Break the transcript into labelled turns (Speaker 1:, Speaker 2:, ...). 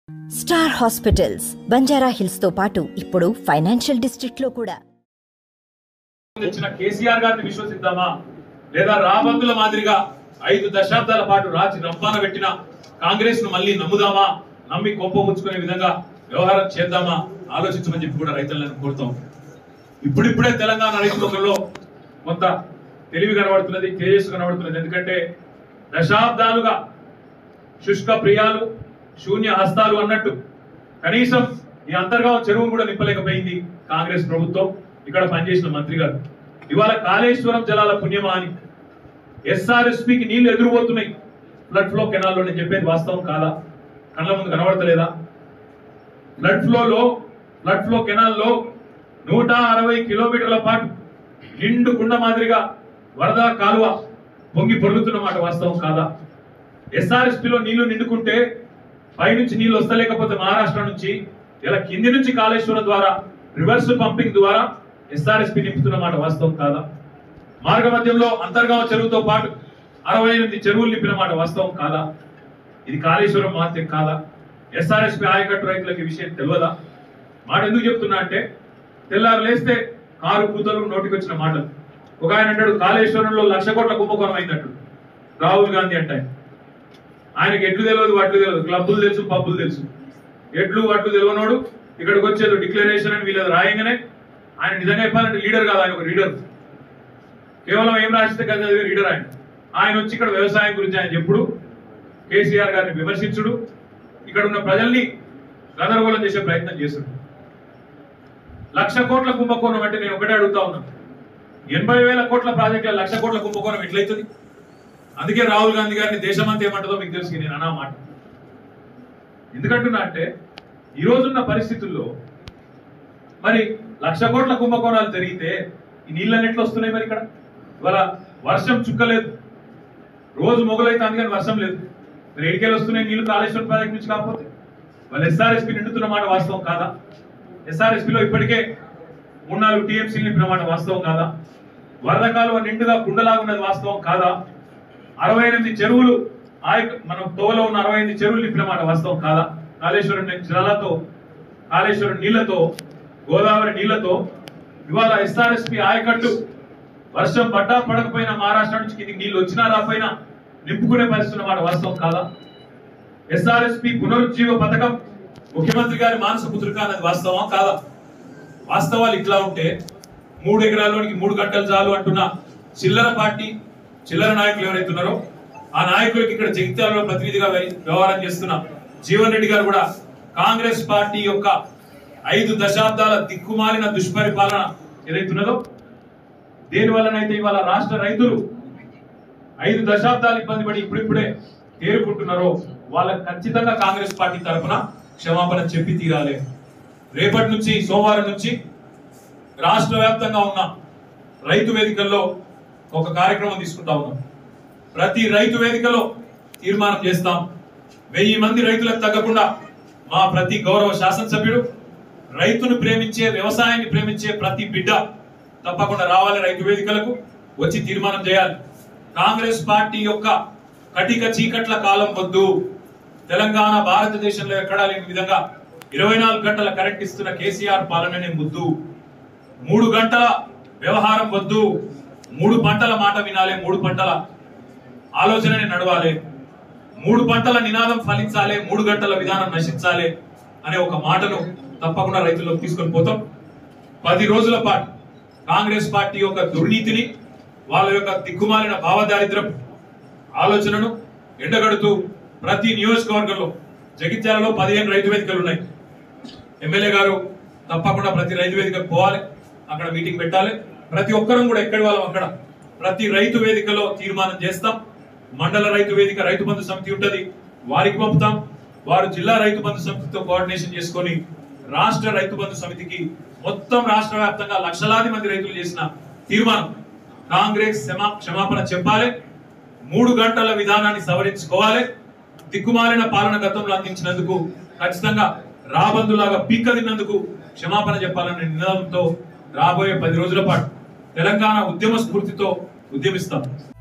Speaker 1: Star hospitals Banjara hills తో పాటు ఇప్పుడు ఫైనాన్షియల్ డిస్ట్రిక్ట్ లో కూడా
Speaker 2: తెచ్చిన కేసీఆర్ గారిని విశ్వసిద్దామా లేదా రాబందుల మాదిరిగా ఐదు దశాబ్దాల పాటు రాచి రంపాన పెట్టిన కాంగ్రెస్ ను మళ్ళీ నమ్ముదామా నమ్మి కొంప ముంచుకునే విధంగా వ్యవహారం చేద్దామా ఆలోచించమని చెప్పి కూడా రైతులను కోరుతాం ఇప్పుడిప్పుడే తెలంగాణ రైతులలో కొంత తెలివి కనబడుతున్నది తేజస్సు కనబడుతున్నది ఎందుకంటే దశాబ్దాలుగా శుష్క ప్రియాలు శూన్య హస్తాలు అన్నట్టు కనీసం ఈ అంతర్గామ చెరువును కూడా నింపలేకపోయింది కాంగ్రెస్ ప్రభుత్వం ఇక్కడ పనిచేసిన మంత్రి గారు ఇవాళ కాళేశ్వరం జలాల పుణ్యమా అని ఎస్ఆర్ఎస్పికి నీళ్లు ఎదురుపోతున్నాయి ఫ్లడ్ ఫ్లో కెనాల్లో నేను చెప్పేది వాస్తవం కాదా కళ్ళ ముందు కనబడతలేదా ఫ్లడ్ ఫ్లోలో ఫ్లడ్ ఫ్లో కెనాల్లో నూట అరవై కిలోమీటర్ల పాటు నిండు కుండ మాదిరిగా వరద కాలువ పొంగి పొరుగుతున్న మాట వాస్తవం కాదా ఎస్ఆర్ఎస్పిలో నీళ్లు నిండుకుంటే పైనుంచి నీళ్లు వస్తలేకపోతే మహారాష్ట్ర నుంచి ఇలా కింది నుంచి కాళేశ్వరం ద్వారా రివర్స్ పంపింగ్ ద్వారా ఎస్ఆర్ఎస్పి నింపుతున్న మాట వాస్తవం కాదా మార్గ మధ్యంలో అంతర్గామ చెరువుతో పాటు అరవై ఎనిమిది చెరువులు నింపిన మాట వాస్తవం కాదా ఇది కాళేశ్వరం మాత్రం కాదా ఎస్ఆర్ఎస్పి ఆయకట్టు రైతులకు ఈ విషయం తెలియదా మాట ఎందుకు చెప్తున్నా అంటే తెల్లారు లేస్తే కారు కూతలు నోటికి వచ్చిన మాటలు ఒక ఆయన అంటాడు కాళేశ్వరంలో లక్ష కోట్ల కుంభకోణం అయిందట్టు రాహుల్ గాంధీ అంటే ఆయన. ఆయనకి ఎట్లు తెలియదు వడ్లు తెలియదు క్లబ్బులు తెలుసు పబ్బులు తెలుసు ఎట్లు వడ్లు తెలియనోడు ఇక్కడికి వచ్చేది డిక్లరేషన్ అని వీళ్ళది రాయంగానే ఆయన నిజంగా చెప్పాలంటే లీడర్ కాదు ఆయన ఒక లీడర్ కేవలం ఏం రాసితే కదా లీడర్ ఆయన ఆయన వచ్చి ఇక్కడ వ్యవసాయం గురించి ఆయన చెప్పుడు కేసీఆర్ గారిని విమర్శించుడు ఇక్కడ ఉన్న ప్రజల్ని గందరగోళం చేసే ప్రయత్నం చేస్తుడు లక్ష కోట్ల కుంభకోణం అంటే నేను ఒకటే అడుగుతా ఉన్నా ఎనభై వేల కోట్ల ప్రాజెక్టుల లక్ష కోట్ల కుంభకోణం ఎట్లయితుంది అందుకే రాహుల్ గాంధీ గారిని దేశమంతా ఏమంటుందో మీకు తెలుసు నేను అన్నా మాట ఎందుకంటున్నా అంటే ఈ రోజున్న పరిస్థితుల్లో మరి లక్ష కోట్ల కుంభకోణాలు జరిగితే ఈ నీళ్ళని ఎట్లా వస్తున్నాయి మరి ఇక్కడ ఇవాళ వర్షం చుక్కలేదు రోజు మొగలైతే అందుకని వర్షం లేదు మరి ఎడికెళ్ళి వస్తున్నాయి నీళ్లు కాళేశ్వరం ప్రాజెక్ట్ నుంచి కాకపోతే వాళ్ళు ఎస్ఆర్ఎస్పి నిండుతున్న మాట వాస్తవం కాదా ఎస్ఆర్ఎస్పిలో ఇప్పటికే మూడు నాలుగు టీఎంసీలు నింపిన మాట వాస్తవం కాదా వరద కాలువ నిండుగా కుండలాగా ఉన్నది వాస్తవం కాదా అరవై ఎనిమిది చెరువులు ఆయ్ మనం తోలో ఉన్న అరవై ఎనిమిది చెరువులు నింపిన మాట వాస్తవం కాదా కాళేశ్వరం జలాలతో కాళేశ్వరం నీళ్లతో గోదావరి నీళ్లతో ఇవాళ ఎస్ఆర్ఎస్పి ఆయకట్టు వర్షం పడ్డా పడకపోయినా మహారాష్ట్ర నుంచి కిందికి నీళ్లు వచ్చినా రాకపోయినా నింపుకునే పరిస్థితున్న మాట వాస్తవం కాదా ఎస్ఆర్ఎస్పి పునరుజ్జీవ పథకం ముఖ్యమంత్రి గారి మానస పుత్రిక అన్నది వాస్తవం కాదా వాస్తవాలు ఇట్లా ఉంటే మూడు ఎకరాల్లోనికి మూడు గంటలు చాలు అంటున్న చిల్లర పార్టీ చిల్లర నాయకులు ఎవరైతే ఉన్నారో ఆ నాయకులకి ఇక్కడ జగిత్యాలలో ప్రతినిధిగా వ్య- వ్యవహారం చేస్తున్న జీవన్ రెడ్డి గారు కూడా కాంగ్రెస్ పార్టీ యొక్క ఐదు దశాబ్దాల దిక్కుమాలిన దుష్పరిపాలన ఏదైతే ఉన్నదో దేని వల్లనైతే ఇవాళ రాష్ట్ర రైతులు ఐదు దశాబ్దాలు ఇబ్బంది పడి ఇప్పుడిప్పుడే తేరుకుంటున్నారో వాళ్ళకి ఖచ్చితంగా కాంగ్రెస్ పార్టీ తరఫున క్షమాపణ చెప్పి తీరాలి రేపటి నుంచి సోమవారం నుంచి రాష్ట్ర వ్యాప్తంగా ఉన్న రైతు వేదికల్లో ఒక కార్యక్రమం తీసుకుంటా ఉన్నాం ప్రతి రైతు వేదికలో తీర్మానం చేస్తాం వెయ్యి మంది రైతులకు తగ్గకుండా మా ప్రతి గౌరవ శాసనసభ్యుడు రైతును ప్రేమించే వ్యవసాయాన్ని ప్రేమించే ప్రతి బిడ్డ తప్పకుండా రావాలి రైతు వేదికలకు వచ్చి తీర్మానం చేయాలి కాంగ్రెస్ పార్టీ యొక్క కటిక చీకట్ల కాలం వద్దు తెలంగాణ భారతదేశంలో ఎక్కడా లేని విధంగా ఇరవై నాలుగు గంటల కరెంట్ ఇస్తున్న కేసీఆర్ పాలననే ముద్దు మూడు గంటల వ్యవహారం వద్దు మూడు పంటల మాట వినాలి మూడు పంటల ఆలోచనని నడవాలి మూడు పంటల నినాదం ఫలించాలి మూడు గంటల విధానం నశించాలి అనే ఒక మాటను తప్పకుండా రైతుల్లోకి తీసుకొని పోతాం పది రోజుల పాటు కాంగ్రెస్ పార్టీ యొక్క దుర్నీతిని వాళ్ళ యొక్క దిక్కుమాలిన భావదారిద్రపు ఆలోచనను ఎండగడుతూ ప్రతి నియోజకవర్గంలో జగిత్యాలలో పదిహేను రైతు వేదికలు ఉన్నాయి ఎమ్మెల్యే గారు తప్పకుండా ప్రతి రైతు వేదికకు పోవాలి అక్కడ మీటింగ్ పెట్టాలి ప్రతి ఒక్కరం కూడా ఎక్కడి వాళ్ళం అక్కడ ప్రతి రైతు వేదికలో తీర్మానం చేస్తాం మండల రైతు వేదిక రైతు బంధు సమితి ఉంటది వారికి పంపుతాం వారు జిల్లా రైతు బంధు సమితితో కోఆర్డినేషన్ చేసుకొని రాష్ట్ర రైతు బంధు సమితికి మొత్తం రాష్ట్ర వ్యాప్తంగా లక్షలాది మంది రైతులు చేసిన తీర్మానం కాంగ్రెస్ క్షమా- క్షమాపణ చెప్పాలి మూడు గంటల విధానాన్ని సవరించుకోవాలి దిక్కుమాలిన పాలన గతంలో అందించినందుకు ఖచ్చితంగా రాబందులాగా పీక్క తిన్నందుకు క్షమాపణ చెప్పాలనే నినాదంతో రాబోయే పది రోజుల పాటు తెలంగాణ ఉద్యమ స్ఫూర్తితో ఉద్యమిస్తాం